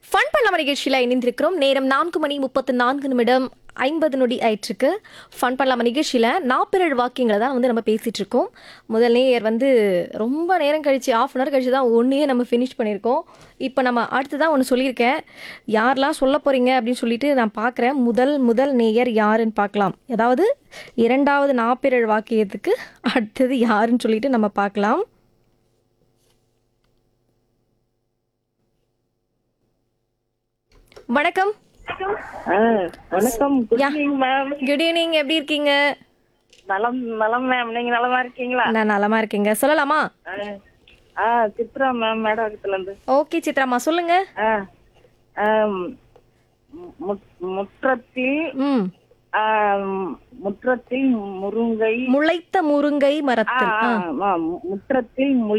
Fun பண்ணலாம நிகழ்ச்சியில் இணைந்திருக்கிறோம் நேரம் நான்கு மணி முப்பத்து நான்கு நிமிடம் ஐம்பது நொடி ஆயிற்றுக்கு ஃபன் பண்ணலாம நிகழ்ச்சியில் நாப்பிரழ் வாக்கியங்களை தான் வந்து நம்ம பேசிகிட்டு இருக்கோம் முதல் நேயர் வந்து ரொம்ப நேரம் கழிச்சு ஆஃப் அன் ஹவர் கழிச்சு தான் ஒன்றையே நம்ம ஃபினிஷ் பண்ணியிருக்கோம் இப்போ நம்ம அடுத்து தான் ஒன்று சொல்லியிருக்கேன் யாரெல்லாம் சொல்ல போகிறீங்க அப்படின்னு சொல்லிட்டு நான் பார்க்குறேன் முதல் முதல் நேயர் யாருன்னு பார்க்கலாம் அதாவது இரண்டாவது நாப்பிரழ் வாக்கியத்துக்கு அடுத்தது யாருன்னு சொல்லிட்டு நம்ம பார்க்கலாம் வணக்கம் ஆ, வணக்கம் good yeah. Evening ma'am good evening எப்படி இருக்கீங்க நலம் நலம் மேம் நீங்க நலமா இருக்கீங்களா நான் நலமா இருக்கேங்க சொல்லலாமா ஆ. ஆ சித்ரா மேம் மேடத்துல இருந்து ஓகே சித்ராமா சொல்லுங்க ஆ, ஆம், முட்- முற்றத்தில் ம் ஆம், முற்றத்தில் முருங்கை முளைத்த முருங்கை ஆ, மரத்தில் ஆ, ஆ. ஆ, முற்றத்தில்